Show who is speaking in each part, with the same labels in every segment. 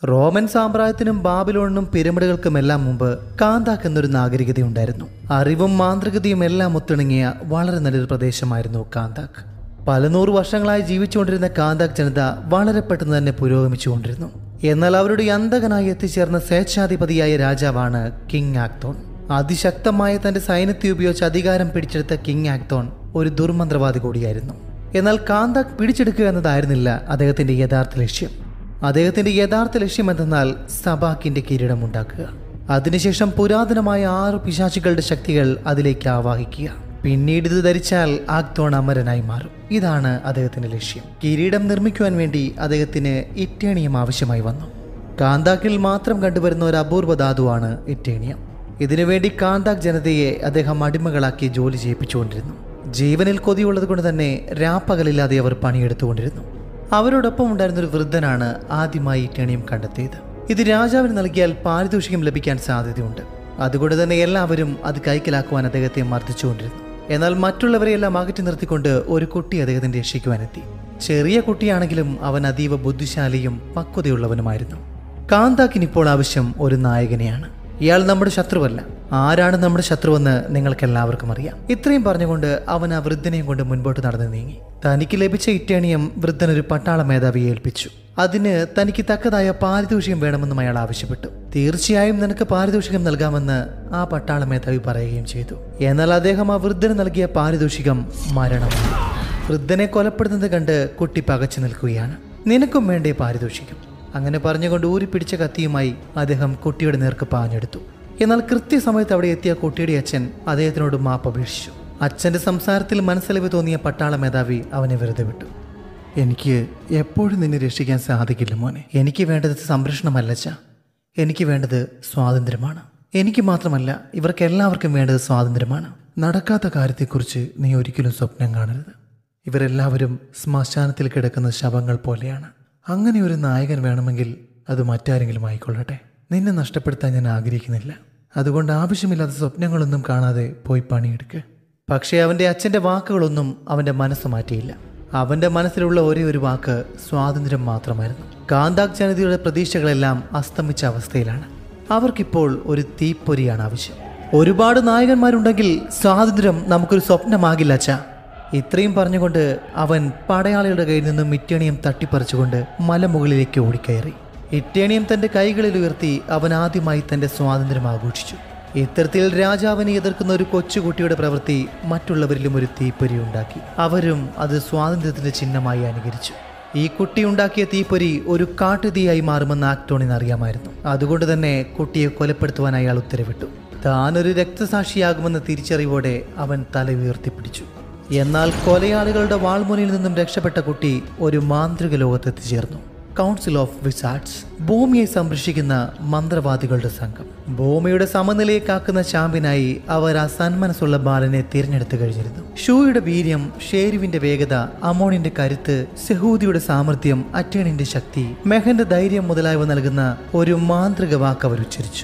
Speaker 1: Roman സാമ്രാജ്യത്തിനും ബാബിലോണിനും പിരമിഡുകൾക്കുമെല്ലാം മുമ്പ് കാന്താക്ക് എന്നൊരു നാഗരികതയുണ്ടായിരുന്നു അറിവും മാന്ത്രികതയും എല്ലാം ഒത്തിണങ്ങിയ വളരെ നല്ലൊരു പ്രദേശമായിരുന്നു കാന്താക്ക് പല നൂറ് വർഷങ്ങളായി ജീവിച്ചുകൊണ്ടിരുന്ന കാന്താക്ക് ജനത വളരെ പെട്ടെന്ന് തന്നെ പുരോഗമിച്ചുകൊണ്ടിരുന്നു എന്നാൽ അവരുടെ അന്തകനായി എത്തിച്ചേർന്ന സ്വേച്ഛാധിപതിയായ രാജാവാണ് കിങ് ആക്തോൺ അതിശക്തമായ തന്റെ സൈന്യത്തെ ഉപയോഗിച്ച് അധികാരം പിടിച്ചെടുത്ത കിങ് ആക്തോൺ ഒരു ദുർമന്ത്രവാദി കൂടിയായിരുന്നു എന്നാൽ കാന്താക്ക് പിടിച്ചെടുക്കുക എന്നതായിരുന്നില്ല അദ്ദേഹത്തിന്റെ യഥാർത്ഥ ലക്ഷ്യം അദ്ദേഹത്തിന്റെ യഥാർത്ഥ ലക്ഷ്യം എന്തെന്നാൽ സബാക്കിന്റെ കിരീടം ഉണ്ടാക്കുക അതിനുശേഷം പുരാതനമായ ആറ് പിശാചുകളുടെ ശക്തികൾ അതിലേക്ക് ആവാഹിക്കുക പിന്നീട് ഇത് ധരിച്ചാൽ ആക്തോൺ അമരനായി മാറും ഇതാണ് അദ്ദേഹത്തിന്റെ ലക്ഷ്യം കിരീടം നിർമ്മിക്കുവാൻ വേണ്ടി അദ്ദേഹത്തിന് ഇറ്റേണിയം ആവശ്യമായി വന്നു കാന്താക്കിൽ മാത്രം കണ്ടുവരുന്ന ഒരു അപൂർവ ധാതുവാണ് ഇറ്റേണിയം ഇതിനുവേണ്ടി കാന്താക് ജനതയെ അദ്ദേഹം അടിമകളാക്കി ജോലി ചെയ്യിപ്പിച്ചുകൊണ്ടിരുന്നു ജീവനിൽ കൊതിയുള്ളത് കൊണ്ട് തന്നെ രാപ്പകലില്ലാതെ അവർ പണിയെടുത്തുകൊണ്ടിരുന്നു അവരോടൊപ്പം ഉണ്ടായിരുന്ന ഒരു വൃദ്ധനാണ് ആദ്യമായി ഇറ്റേണിയം കണ്ടെത്തിയത് ഇത് രാജാവിന് നൽകിയാൽ പാരിതോഷികം ലഭിക്കാൻ സാധ്യതയുണ്ട് അതുകൊണ്ട് തന്നെ എല്ലാവരും അത് കൈക്കലാക്കുവാൻ അദ്ദേഹത്തെ മർദ്ദിച്ചുകൊണ്ടിരുന്നു എന്നാൽ മറ്റുള്ളവരെയെല്ലാം അകറ്റി നിർത്തിക്കൊണ്ട് ഒരു കുട്ടി അദ്ദേഹത്തിന്റെ രക്ഷിക്കുവാനെത്തി ചെറിയ കുട്ടിയാണെങ്കിലും അവൻ അതീവ ബുദ്ധിശാലിയും പക്വതയുള്ളവനുമായിരുന്നു കാന്താക്കിന് ഇപ്പോൾ ആവശ്യം ഒരു നായകനെയാണ് ഇയാൾ നമ്മുടെ ശത്രുവല്ല ആരാണ് നമ്മുടെ ശത്രുവെന്ന് നിങ്ങൾക്ക് എല്ലാവർക്കും അറിയാം ഇത്രയും പറഞ്ഞുകൊണ്ട് അവൻ ആ വൃദ്ധനെയും കൊണ്ട് മുൻപോട്ട് നടന്നു നീങ്ങി തനിക്ക് ലഭിച്ച ഇറ്റേണിയം വൃദ്ധൻ ഒരു പട്ടാള മേധാവിയെ ഏൽപ്പിച്ചു അതിന് തനിക്ക് തക്കതായ പാരിതോഷികം വേണമെന്നും അയാൾ ആവശ്യപ്പെട്ടു തീർച്ചയായും നിനക്ക് പാരിതോഷികം നൽകാമെന്ന് ആ പട്ടാള മേധാവി പറയുകയും ചെയ്തു എന്നാൽ അദ്ദേഹം ആ വൃദ്ധന് നൽകിയ പാരിതോഷികം മരണമാണ് വൃദ്ധനെ കൊലപ്പെടുന്നത് കണ്ട് കുട്ടി പകച്ചു നിൽക്കുകയാണ് നിനക്കും വേണ്ടേ പാരിതോഷികം അങ്ങനെ പറഞ്ഞുകൊണ്ട് ഊരിപ്പിടിച്ച കത്തിയുമായി അദ്ദേഹം കുട്ടിയുടെ നേർക്ക് പാഞ്ഞെടുത്തു എന്നാൽ കൃത്യസമയത്ത് അവിടെ എത്തിയ കുട്ടിയുടെ അച്ഛൻ അദ്ദേഹത്തിനോട് മാപ്പ് അപേക്ഷിച്ചു അച്ഛന്റെ സംസാരത്തിൽ മനസ്സലിവ് തോന്നിയ പട്ടാള മേധാവി അവനെ വെറുതെ വിട്ടു എനിക്ക് എപ്പോഴും നിന്നെ രക്ഷിക്കാൻ സാധിക്കില്ല മോനെ എനിക്ക് വേണ്ടത് സംരക്ഷണമല്ല ചാ എനിക്ക് വേണ്ടത് സ്വാതന്ത്ര്യമാണ് എനിക്ക് മാത്രമല്ല ഇവർക്ക് എല്ലാവർക്കും വേണ്ടത് സ്വാതന്ത്ര്യമാണ് നടക്കാത്ത കാര്യത്തെക്കുറിച്ച് നീ ഒരിക്കലും സ്വപ്നം കാണരുത് ഇവരെല്ലാവരും ശ്മശാനത്തിൽ കിടക്കുന്ന ശവങ്ങൾ പോലെയാണ് അങ്ങനെ ഒരു നായകൻ വേണമെങ്കിൽ അത് മറ്റാരെങ്കിലും ആയിക്കൊള്ളട്ടെ നിന്നെ നഷ്ടപ്പെടുത്താൻ ഞാൻ ആഗ്രഹിക്കുന്നില്ല അതുകൊണ്ട് ആവശ്യമില്ലാത്ത സ്വപ്നങ്ങളൊന്നും കാണാതെ പോയി പണിയെടുക്കുക പക്ഷേ അവൻ്റെ അച്ഛൻ്റെ വാക്കുകളൊന്നും അവൻ്റെ മനസ്സ് മാറ്റിയില്ല അവൻ്റെ മനസ്സിലുള്ള ഒരേ ഒരു വാക്ക് സ്വാതന്ത്ര്യം മാത്രമായിരുന്നു കാന്താക് ജനതയുടെ പ്രതീക്ഷകളെല്ലാം അസ്തമിച്ച അവസ്ഥയിലാണ് അവർക്കിപ്പോൾ ഒരു തീപ്പൊരിയാണ് ആവശ്യം ഒരുപാട് നായകന്മാരുണ്ടെങ്കിൽ സ്വാതന്ത്ര്യം നമുക്കൊരു സ്വപ്നമാകില്ല അച്ഛാ ഇത്രയും പറഞ്ഞുകൊണ്ട് അവൻ പടയാളികളുടെ കയ്യിൽ നിന്നും ഇറ്റേണിയം തട്ടിപ്പറിച്ചുകൊണ്ട് മലമുകളിലേക്ക് ഓടിക്കയറി ഇറ്റേണിയം തന്റെ കൈകളിൽ ഉയർത്തി അവൻ ആദ്യമായി തന്റെ സ്വാതന്ത്ര്യം ആഘോഷിച്ചു ഇത്തരത്തിൽ രാജാവിനെ എതിർക്കുന്ന ഒരു കൊച്ചുകുട്ടിയുടെ പ്രവൃത്തി മറ്റുള്ളവരിലും ഒരു തീപ്പൊരി ഉണ്ടാക്കി അവരും അത് സ്വാതന്ത്ര്യത്തിന്റെ ചിഹ്നമായി അനുകരിച്ചു ഈ കുട്ടി ഉണ്ടാക്കിയ തീപ്പൊരി ഒരു കാട്ടുതീയായി മാറുമെന്ന് ആക്ടോണിന് അറിയാമായിരുന്നു അതുകൊണ്ട് തന്നെ കുട്ടിയെ കൊലപ്പെടുത്തുവാൻ അയാൾ ഉത്തരവിട്ടു താനൊരു രക്തസാക്ഷിയാകുമെന്ന തിരിച്ചറിവോടെ അവൻ തല ഉയർത്തിപ്പിടിച്ചു എന്നാൽ കൊലയാളികളുടെ വാൾമുനയിൽ നിന്നും രക്ഷപ്പെട്ട കുട്ടി ഒരു മാന്ത്രിക ലോകത്തെത്തിച്ചേർന്നു കൗൺസിൽ ഓഫ് വിസാർഡ്സ് ഭൂമിയെ സംരക്ഷിക്കുന്ന മന്ത്രവാദികളുടെ സംഘം ഭൂമിയുടെ സമനിലയെ കാക്കുന്ന ചാമ്പ്യനായി അവർ ആ സന്മനസ്സുള്ള ബാലനെ തിരഞ്ഞെടുത്തു കഴിഞ്ഞിരുന്നു ഷൂയുടെ വീര്യം ഷേരുവിന്റെ വേഗത അമോണിന്റെ കരുത്ത് സെഹൂദിയുടെ സാമർഥ്യം അറ്റേണിന്റെ ശക്തി മെഹന്റെ ധൈര്യം മുതലായവ നൽകുന്ന ഒരു മാന്ത്രിക വാക്ക് അവർ ഉച്ചരിച്ചു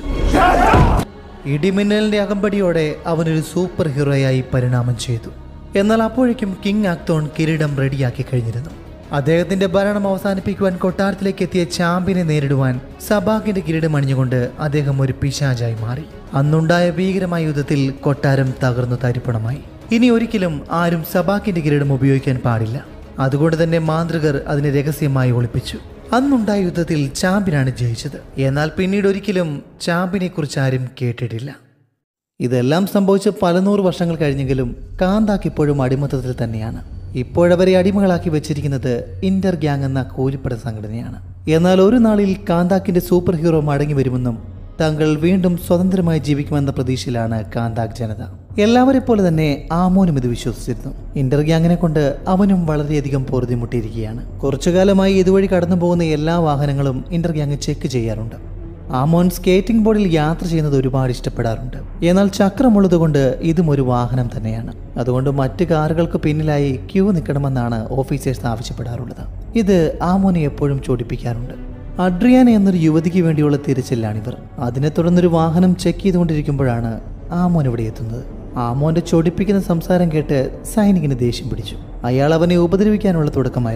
Speaker 1: ഇടിമിന്നലിന്റെ അകമ്പടിയോടെ അവനൊരു സൂപ്പർ ഹീറോയായി പരിണാമം ചെയ്തു എന്നാൽ അപ്പോഴേക്കും കിങ് ആക്തോൺ കിരീടം റെഡിയാക്കി കഴിഞ്ഞിരുന്നു അദ്ദേഹത്തിന്റെ ഭരണം അവസാനിപ്പിക്കുവാൻ കൊട്ടാരത്തിലേക്ക് എത്തിയ ചാമ്പ്യനെ നേരിടുവാൻ സബാക്കിന്റെ കിരീടം അണിഞ്ഞുകൊണ്ട് അദ്ദേഹം ഒരു പിശാചായി മാറി അന്നുണ്ടായ ഭീകരമായ യുദ്ധത്തിൽ കൊട്ടാരം തകർന്നു തരിപ്പണമായി ഇനി ഒരിക്കലും ആരും സബാക്കിന്റെ കിരീടം ഉപയോഗിക്കാൻ പാടില്ല അതുകൊണ്ട് തന്നെ മാന്ത്രികർ അതിനെ രഹസ്യമായി ഒളിപ്പിച്ചു അന്നുണ്ടായ യുദ്ധത്തിൽ ചാമ്പ്യനാണ് ജയിച്ചത് എന്നാൽ പിന്നീട് ഒരിക്കലും ചാമ്പ്യനെ കുറിച്ച് ആരും കേട്ടിട്ടില്ല ഇതെല്ലാം സംഭവിച്ച് പല നൂറ് വർഷങ്ങൾ കഴിഞ്ഞെങ്കിലും കാന്താക്ക് ഇപ്പോഴും അടിമത്തത്തിൽ തന്നെയാണ് ഇപ്പോഴവരെ അടിമകളാക്കി വെച്ചിരിക്കുന്നത് ഇന്റർ ഗ്യാങ് എന്ന കൂലിപ്പട സംഘടനയാണ് എന്നാൽ ഒരു നാളിൽ കാന്താക്കിന്റെ സൂപ്പർ ഹീറോ മടങ്ങി വരുമെന്നും താങ്കൾ വീണ്ടും സ്വതന്ത്രമായി ജീവിക്കുമെന്ന പ്രതീക്ഷയിലാണ് കാന്താക് ജനത എല്ലാവരെ പോലെ തന്നെ ആമോനും ഇത് വിശ്വസിച്ചിരുന്നു ഇന്റർ ഗ്യാങ്ങിനെ കൊണ്ട് അവനും വളരെയധികം പൊറുതിമുട്ടിയിരിക്കുകയാണ് കുറച്ചു കാലമായി ഇതുവഴി കടന്നു പോകുന്ന എല്ലാ വാഹനങ്ങളും ഇന്റർ ഗ്യാങ് ചെക്ക് ചെയ്യാറുണ്ട് ആമോൻ സ്കേറ്റിംഗ് ബോർഡിൽ യാത്ര ചെയ്യുന്നത് ഒരുപാട് ഇഷ്ടപ്പെടാറുണ്ട് എന്നാൽ ചക്രമുള്ളതുകൊണ്ട് ഇതും ഒരു വാഹനം തന്നെയാണ് അതുകൊണ്ട് മറ്റ് കാറുകൾക്ക് പിന്നിലായി ക്യൂ നിൽക്കണമെന്നാണ് ഓഫീസേഴ്സ് ആവശ്യപ്പെടാറുള്ളത് ഇത് ആമോനെ എപ്പോഴും ചോടിപ്പിക്കാറുണ്ട് അഡ്രിയാന എന്നൊരു യുവതിക്ക് വേണ്ടിയുള്ള തിരച്ചിലാണിവർ അതിനെ തുടർന്നൊരു വാഹനം ചെക്ക് ചെയ്തുകൊണ്ടിരിക്കുമ്പോഴാണ് ആമോൻ ഇവിടെ എത്തുന്നത് ആമോന്റെ ചൊടിപ്പിക്കുന്ന സംസാരം കേട്ട് സൈനികന് ദേഷ്യം പിടിച്ചു അയാൾ അവനെ ഉപദ്രവിക്കാനുള്ള തുടക്കമായിരുന്നു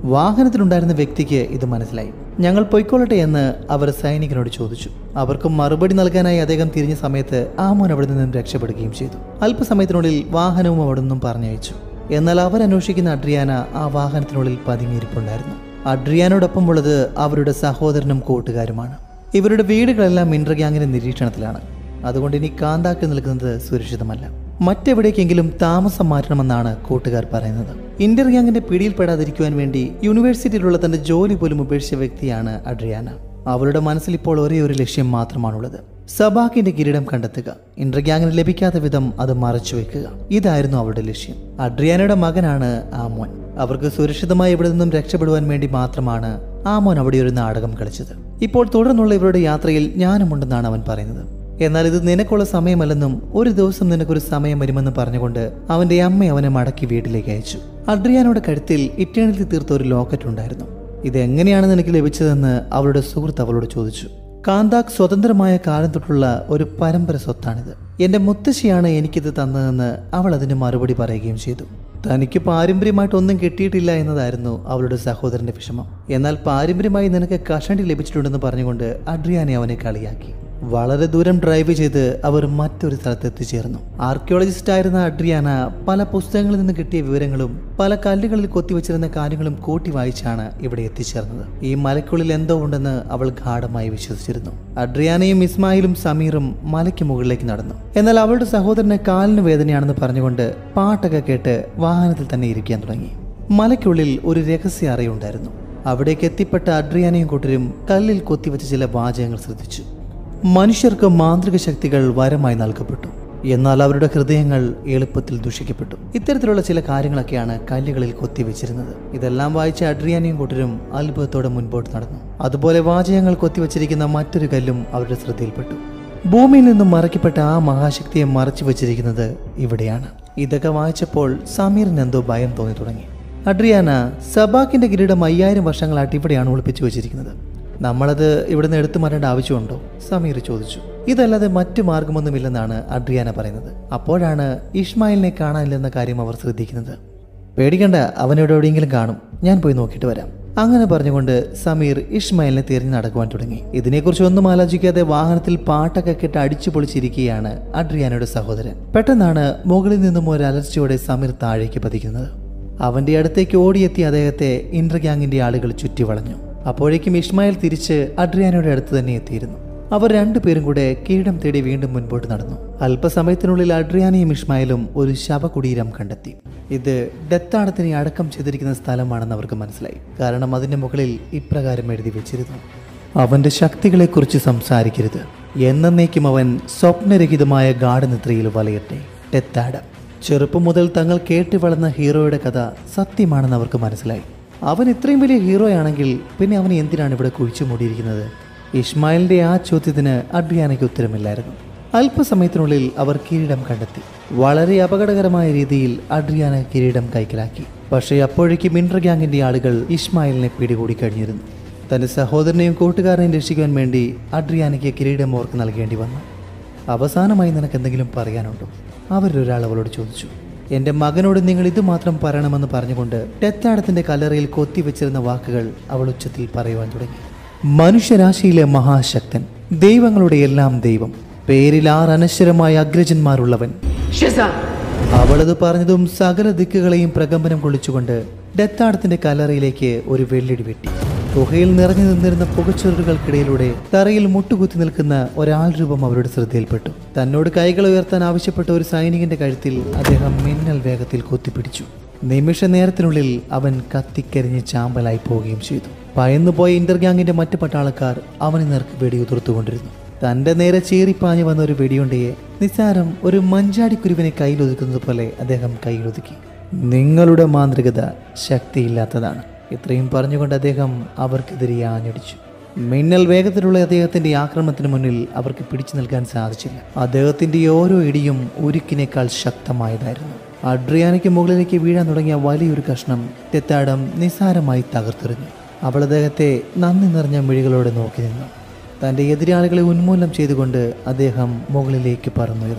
Speaker 1: വാഹനത്തിലുണ്ടായിരുന്ന വ്യക്തിക്ക് ഇത് മനസ്സിലായി ഞങ്ങൾ പൊയ്ക്കൊള്ളട്ടെ എന്ന് അവർ സൈനികനോട് ചോദിച്ചു അവർക്ക് മറുപടി നൽകാനായി അദ്ദേഹം തിരിഞ്ഞ സമയത്ത് ആമോൻ അവിടെ നിന്നും രക്ഷപ്പെടുകയും ചെയ്തു അല്പസമയത്തിനുള്ളിൽ വാഹനവും അവിടെ നിന്നും പറഞ്ഞയച്ചു എന്നാൽ അവരന്വേഷിക്കുന്ന അഡ്രിയാന ആ വാഹനത്തിനുള്ളിൽ പതുങ്ങിയിരിപ്പുണ്ടായിരുന്നു അഡ്രിയാനോടൊപ്പം ഉള്ളത് അവരുടെ സഹോദരനും കൂട്ടുകാരുമാണ് ഇവരുടെ വീടുകളെല്ലാം ഇൻട്രഗ്യാങ്ങിന്റെ നിരീക്ഷണത്തിലാണ് അതുകൊണ്ട് ഇനി കാന്താക്കിൽ നിൽക്കുന്നത് സുരക്ഷിതമല്ല മറ്റെവിടേക്കെങ്കിലും താമസം മാറ്റണമെന്നാണ് കൂട്ടുകാർ പറയുന്നത് ഇന്റർ ഗ്യാങ്ങിന്റെ പിടിയിൽപ്പെടാതിരിക്കുവാൻ വേണ്ടി യൂണിവേഴ്സിറ്റിയിലുള്ള തന്റെ ജോലി പോലും ഉപേക്ഷിച്ച വ്യക്തിയാണ് അഡ്രിയാന അവളുടെ മനസ്സിൽ ഇപ്പോൾ ഒരേ ഒരു ലക്ഷ്യം മാത്രമാണുള്ളത് സബാക്കിന്റെ കിരീടം കണ്ടെത്തുക ഇന്റർ ഗ്യാങ്ങിന് ലഭിക്കാത്ത വിധം അത് മറച്ചു വെക്കുക ഇതായിരുന്നു അവളുടെ ലക്ഷ്യം അഡ്രിയാനയുടെ മകനാണ് ആമോൻ അവർക്ക് സുരക്ഷിതമായി ഇവിടെ നിന്നും രക്ഷപ്പെടുവാൻ വേണ്ടി മാത്രമാണ് ആമോൻ അവിടെ ഒരു നാടകം കളിച്ചത് ഇപ്പോൾ തുടർന്നുള്ള ഇവരുടെ യാത്രയിൽ ഞാനുമുണ്ടെന്നാണ് അവൻ പറയുന്നത് എന്നാൽ ഇത് നിനക്കുള്ള സമയമല്ലെന്നും ഒരു ദിവസം നിനക്കൊരു സമയം വരുമെന്ന് പറഞ്ഞുകൊണ്ട് അവന്റെ അമ്മ അവനെ മടക്കി വീട്ടിലേക്ക് അയച്ചു അഡ്രിയാനോടെ കഴുത്തിൽ ഇറ്റേണിൽ തീർത്ത ഒരു ലോക്കറ്റ് ഉണ്ടായിരുന്നു ഇത് എങ്ങനെയാണ് നിനക്ക് ലഭിച്ചതെന്ന് അവളുടെ സുഹൃത്ത് അവളോട് ചോദിച്ചു കാന്താക് സ്വതന്ത്രമായ കാലം തൊട്ടുള്ള ഒരു പരമ്പര സ്വത്താണിത് എന്റെ മുത്തശ്ശിയാണ് എനിക്കിത് തന്നതെന്ന് അവൾ അതിന് മറുപടി പറയുകയും ചെയ്തു തനിക്ക് പാരമ്പര്യമായിട്ട് ഒന്നും കിട്ടിയിട്ടില്ല എന്നതായിരുന്നു അവളുടെ സഹോദരന്റെ വിഷമം എന്നാൽ പാരമ്പര്യമായി നിനക്ക് കഷണ്ടി ലഭിച്ചിട്ടുണ്ടെന്ന് പറഞ്ഞുകൊണ്ട് അഡ്രിയാനെ അവനെ കളിയാക്കി വളരെ ദൂരം ഡ്രൈവ് ചെയ്ത് അവർ മറ്റൊരു സ്ഥലത്ത് എത്തിച്ചേർന്നു ആർക്കിയോളജിസ്റ്റ് ആയിരുന്ന അഡ്രിയാന പല പുസ്തകങ്ങളിൽ നിന്ന് കിട്ടിയ വിവരങ്ങളും പല കല്ലുകളിൽ കൊത്തിവെച്ചിരുന്ന കാര്യങ്ങളും കൂട്ടി വായിച്ചാണ് ഇവിടെ എത്തിച്ചേർന്നത് ഈ മലയ്ക്കുള്ളിൽ എന്തോ ഉണ്ടെന്ന് അവൾ ഗാഠമായി വിശ്വസിച്ചിരുന്നു അഡ്രിയാനയും ഇസ്മായിലും സമീറും മലയ്ക്ക് മുകളിലേക്ക് നടന്നു എന്നാൽ അവളുടെ സഹോദരന് കാലിന് വേദനയാണെന്ന് പറഞ്ഞുകൊണ്ട് പാട്ടൊക്കെ കേട്ട് വാഹനത്തിൽ തന്നെ ഇരിക്കാൻ തുടങ്ങി മലയ്ക്കുള്ളിൽ ഒരു രഹസ്യ അറയുണ്ടായിരുന്നു അവിടേക്ക് എത്തിപ്പെട്ട അഡ്രിയാനയും കൂട്ടരും കല്ലിൽ കൊത്തിവെച്ച ചില വാചകങ്ങൾ ശ്രദ്ധിച്ചു മനുഷ്യർക്ക് മാന്ത്രിക ശക്തികൾ വരമായി നൽകപ്പെട്ടു എന്നാൽ അവരുടെ ഹൃദയങ്ങൾ എളുപ്പത്തിൽ ദുഷിക്കപ്പെട്ടു ഇത്തരത്തിലുള്ള ചില കാര്യങ്ങളൊക്കെയാണ് കല്ലുകളിൽ കൊത്തിവെച്ചിരുന്നത് ഇതെല്ലാം വായിച്ച അഡ്രിയാനയും കൂട്ടരും അത്ഭുതത്തോടെ മുൻപോട്ട് നടന്നു അതുപോലെ വാചകങ്ങൾ കൊത്തിവെച്ചിരിക്കുന്ന മറ്റൊരു കല്ലും അവരുടെ ശ്രദ്ധയിൽപ്പെട്ടു ഭൂമിയിൽ നിന്നും മറയ്ക്കപ്പെട്ട ആ മഹാശക്തിയെ മറച്ചു വെച്ചിരിക്കുന്നത് ഇവിടെയാണ് ഇതൊക്കെ വായിച്ചപ്പോൾ സമീറിന് എന്തോ ഭയം തോന്നി തുടങ്ങി അഡ്രിയാന സബാക്കിന്റെ കിരീടം അയ്യായിരം വർഷങ്ങളായിട്ട് ഇവിടെയാണ് ഒളിപ്പിച്ചു വെച്ചിരിക്കുന്നത് നമ്മളത് ഇവിടുന്ന് എടുത്തു മാറ്റേണ്ട ആവശ്യമുണ്ടോ സമീർ ചോദിച്ചു ഇതല്ലാതെ മറ്റു മാർഗമൊന്നുമില്ലെന്നാണ് അഡ്രിയാന പറയുന്നത് അപ്പോഴാണ് ഇഷ്മായിലിനെ കാണാനില്ലെന്ന കാര്യം അവർ ശ്രദ്ധിക്കുന്നത് പേടിക്കണ്ട അവനോട് എവിടെയെങ്കിലും കാണും ഞാൻ പോയി നോക്കിയിട്ട് വരാം അങ്ങനെ പറഞ്ഞുകൊണ്ട് സമീർ ഇഷ്മായിലിനെ തിരിഞ്ഞു നടക്കുവാൻ തുടങ്ങി ഇതിനെക്കുറിച്ച് ഒന്നും ആലോചിക്കാതെ വാഹനത്തിൽ പാട്ടൊക്കെ കെട്ട് അടിച്ചു പൊളിച്ചിരിക്കുകയാണ് അഡ്രിയാനയുടെ സഹോദരൻ പെട്ടെന്നാണ് മുകളിൽ നിന്നും ഒരു അലർച്ചയോടെ സമീർ താഴേക്ക് പതിക്കുന്നത് അവന്റെ അടുത്തേക്ക് ഓടിയെത്തിയ അദ്ദേഹത്തെ ഇന്റർ ഗ്യാങ്ങിന്റെ ആളുകൾ ചുറ്റി വളഞ്ഞു അപ്പോഴേക്കും ഇസ്മായിൽ തിരിച്ച് അഡ്രിയാനയുടെ അടുത്ത് തന്നെ എത്തിയിരുന്നു അവർ രണ്ടുപേരും കൂടെ കീടം തേടി വീണ്ടും മുൻപോട്ട് നടന്നു അല്പസമയത്തിനുള്ളിൽ അഡ്രിയാനയും ഇസ്മായിലും ഒരു ശവകുടീരം കണ്ടെത്തി ഇത് ഡെത്താടത്തിനെ അടക്കം ചെയ്തിരിക്കുന്ന സ്ഥലമാണെന്ന് അവർക്ക് മനസ്സിലായി കാരണം അതിന്റെ മുകളിൽ ഇപ്രകാരം എഴുതി വെച്ചിരുന്നു അവന്റെ ശക്തികളെക്കുറിച്ച് സംസാരിക്കരുത് എന്നേക്കും അവൻ സ്വപ്നരഹിതമായ ഗാഠനിദ്രയിൽ വലയട്ടെ ഡെത്താടം ചെറുപ്പം മുതൽ തങ്ങൾ കേട്ട് വളർന്ന ഹീറോയുടെ കഥ സത്യമാണെന്ന് അവർക്ക് മനസ്സിലായി അവൻ ഇത്രയും വലിയ ഹീറോയാണെങ്കിൽ പിന്നെ അവൻ എന്തിനാണ് ഇവിടെ കുഴിച്ചു മൂടിയിരിക്കുന്നത് ഇസ്മായിലിന്റെ ആ ചോദ്യത്തിന് അഡ്രിയാനയ്ക്ക് ഉത്തരമില്ലായിരുന്നു അല്പസമയത്തിനുള്ളിൽ അവർ കിരീടം കണ്ടെത്തി വളരെ അപകടകരമായ രീതിയിൽ അഡ്രിയാന കിരീടം കൈക്കലാക്കി പക്ഷേ അപ്പോഴേക്കും ഇന്റർ ഗ്യാങ്ങിന്റെ ആളുകൾ ഇസ്മായിലിനെ പിടികൂടി കഴിഞ്ഞിരുന്നു തന്റെ സഹോദരനെയും കൂട്ടുകാരനെയും രക്ഷിക്കാൻ വേണ്ടി അഡ്രിയാനയ്ക്ക് കിരീടം ഓർക്ക് നൽകേണ്ടി വന്നു അവസാനമായി നിനക്ക് എന്തെങ്കിലും പറയാനുണ്ടോ അവരൊരാൾ അവളോട് ചോദിച്ചു എൻ്റെ മകനോട് നിങ്ങൾ ഇത് മാത്രം പറയണമെന്ന് പറഞ്ഞുകൊണ്ട് ഡെത്താടത്തിൻ്റെ കല്ലറയിൽ കൊത്തിവെച്ചിരുന്ന വാക്കുകൾ അവൾ ഉച്ചത്തിൽ പറയുവാൻ തുടങ്ങി മനുഷ്യരാശിയിലെ മഹാശക്തൻ ദൈവങ്ങളുടെ എല്ലാം ദൈവം പേരിൽ ആറ് അനശ്വരമായ അഗ്രജന്മാരുള്ളവൻ
Speaker 2: Shazam!
Speaker 1: അവളത് പറഞ്ഞതും സകല ദിക്കുകളെയും പ്രകമ്പനം കൊള്ളിച്ചുകൊണ്ട് ഡെത്താടത്തിന്റെ കല്ലറയിലേക്ക് ഒരു വെള്ളിടി വെട്ടി ഗുഹയിൽ നിറഞ്ഞു നിന്നിരുന്ന പുകച്ചുരുളുകൾക്കിടയിലൂടെ തറയിൽ മുട്ടുകുത്തി നിൽക്കുന്ന ഒരാൾ രൂപം അവരുടെ ശ്രദ്ധയിൽപ്പെട്ടു തന്നോട് കൈകൾ ഉയർത്താൻ ആവശ്യപ്പെട്ട ഒരു സൈനികന്റെ കഴുത്തിൽ അദ്ദേഹം മിന്നൽ വേഗത്തിൽ കുത്തിപ്പിടിച്ചു നിമിഷ നേരത്തിനുള്ളിൽ അവൻ കത്തിക്കരിഞ്ഞ് ചാമ്പലായി പോവുകയും ചെയ്തു ഭയന്നുപോയ ഇന്റർഗ്യാങ്ങിന്റെ മറ്റു പട്ടാളക്കാർ അവന് നേർക്ക് വെടിയുതിർത്തുകൊണ്ടിരുന്നു തന്റെ നേരെ ചീറിപ്പാഞ്ഞു വന്ന ഒരു വെടിയുണ്ടയെ നിസ്സാരം ഒരു മഞ്ചാടിക്കുരുവിനെ കയ്യിലൊതുക്കുന്നത് പോലെ അദ്ദേഹം കയ്യിലൊതുക്കി നിങ്ങളുടെ മാന്ത്രികത ശക്തിയില്ലാത്തതാണ് ഇത്രയും പറഞ്ഞുകൊണ്ട് അദ്ദേഹം അവർക്കെതിരെ ആഞ്ഞടിച്ചു മിന്നൽ വേഗത്തിലുള്ള അദ്ദേഹത്തിന്റെ ആക്രമണത്തിന് മുന്നിൽ അവർക്ക് പിടിച്ചു നിൽക്കാൻ സാധിച്ചില്ല അദ്ദേഹത്തിന്റെ ഓരോ ഇടിയും ഉരുക്കിനേക്കാൾ ശക്തമായതായിരുന്നു അഡ്രിയാനയ്ക്ക് മുകളിലേക്ക് വീഴാൻ തുടങ്ങിയ വലിയൊരു കഷ്ണം തെത്താടം നിസ്സാരമായി തകർത്തെറിഞ്ഞു അവൾ അദ്ദേഹത്തെ നന്ദി നിറഞ്ഞ മിഴികളോടെ നോക്കി നിന്നു തൻ്റെ എതിരാളികളെ ഉന്മൂലനം ചെയ്തുകൊണ്ട് അദ്ദേഹം മുകളിലേക്ക് പറന്നുയർന്നു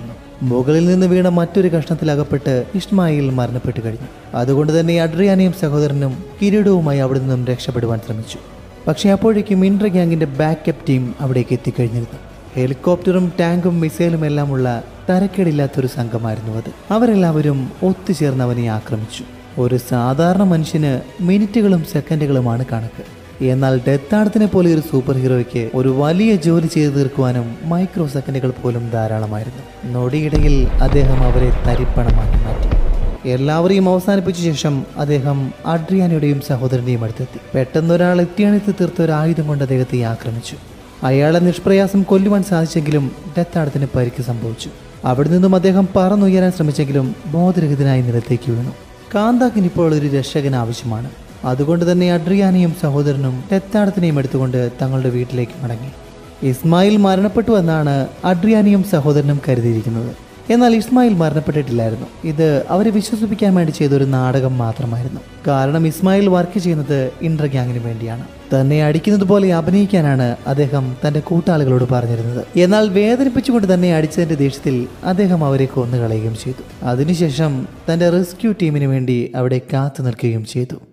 Speaker 1: മുകളിൽ നിന്ന് വീണ മറ്റൊരു കഷ്ണത്തിൽ അകപ്പെട്ട് ഇസ്മായിൽ മരണപ്പെട്ടു കഴിഞ്ഞു അതുകൊണ്ട് തന്നെ അഡ്രിയാനയും സഹോദരനും കിരീടവുമായി അവിടെ നിന്നും രക്ഷപ്പെടുവാൻ ശ്രമിച്ചു പക്ഷേ അപ്പോഴേക്കും ഇൻട്ര ഗ്യാങ്ങിന്റെ ബാക്കപ്പ് ടീം അവിടേക്ക് എത്തിക്കഴിഞ്ഞിരുന്നു ഹെലികോപ്റ്ററും ടാങ്കും മിസൈലും എല്ലാമുള്ള തരക്കേടില്ലാത്തൊരു സംഘമായിരുന്നു അത് അവരെല്ലാവരും ഒത്തുചേർന്ന് അവനെ ആക്രമിച്ചു ഒരു സാധാരണ മനുഷ്യന് മിനിറ്റുകളും സെക്കൻഡുകളുമാണ് കണക്ക് എന്നാൽ ഡെത്താടത്തിനെ പോലെ ഒരു സൂപ്പർ ഹീറോയ്ക്ക് ഒരു വലിയ ജോലി ചെയ്തു തീർക്കുവാനും മൈക്രോ സെക്കൻഡുകൾ പോലും ധാരാളമായിരുന്നു നൊടിയിടയിൽ അദ്ദേഹം അവരെ തരിപ്പണമാക്കി മാറ്റി എല്ലാവരെയും അവസാനിപ്പിച്ച ശേഷം അദ്ദേഹം അഡ്രിയാനയുടെയും സഹോദരന്റെയും അടുത്തെത്തി പെട്ടെന്ന് ഒരാൾ എത്തിയണിത്ത് തീർത്ത ഒരു ആയുധം കൊണ്ട് അദ്ദേഹത്തെ ആക്രമിച്ചു അയാളെ നിഷ്പ്രയാസം കൊല്ലുവാൻ സാധിച്ചെങ്കിലും ഡെത്താടത്തിന് പരിക്ക് സംഭവിച്ചു അവിടെ നിന്നും അദ്ദേഹം പറന്നുയരാൻ ശ്രമിച്ചെങ്കിലും ബോധരഹിതനായി നിലത്തേക്ക് വീണു കാന്താക്കിന് ഇപ്പോൾ ഒരു രക്ഷകൻ ആവശ്യമാണ് അതുകൊണ്ട് തന്നെ അഡ്രിയാനെയും സഹോദരനും ഡെത്താടത്തിനെയും എടുത്തുകൊണ്ട് തങ്ങളുടെ വീട്ടിലേക്ക് മടങ്ങി ഇസ്മായിൽ മരണപ്പെട്ടു എന്നാണ് അഡ്രിയാനിയും സഹോദരനും കരുതിയിരിക്കുന്നത് എന്നാൽ ഇസ്മായിൽ മരണപ്പെട്ടിട്ടില്ലായിരുന്നു ഇത് അവരെ വിശ്വസിപ്പിക്കാൻ വേണ്ടി ചെയ്ത ഒരു നാടകം മാത്രമായിരുന്നു കാരണം ഇസ്മായിൽ വർക്ക് ചെയ്യുന്നത് ഇൻട്ര ഗ്യാങ്ങിന് വേണ്ടിയാണ് തന്നെ അടിക്കുന്നത് പോലെ അഭിനയിക്കാനാണ് അദ്ദേഹം തന്റെ കൂട്ടാളികളോട് പറഞ്ഞിരുന്നത് എന്നാൽ വേദനിപ്പിച്ചുകൊണ്ട് തന്നെ അടിച്ചതിന്റെ ദേഷ്യത്തിൽ അദ്ദേഹം അവരെ കൊന്നുകളയുകയും ചെയ്തു അതിനുശേഷം തന്റെ റെസ്ക്യൂ ടീമിന് വേണ്ടി അവിടെ കാത്തു നിൽക്കുകയും ചെയ്തു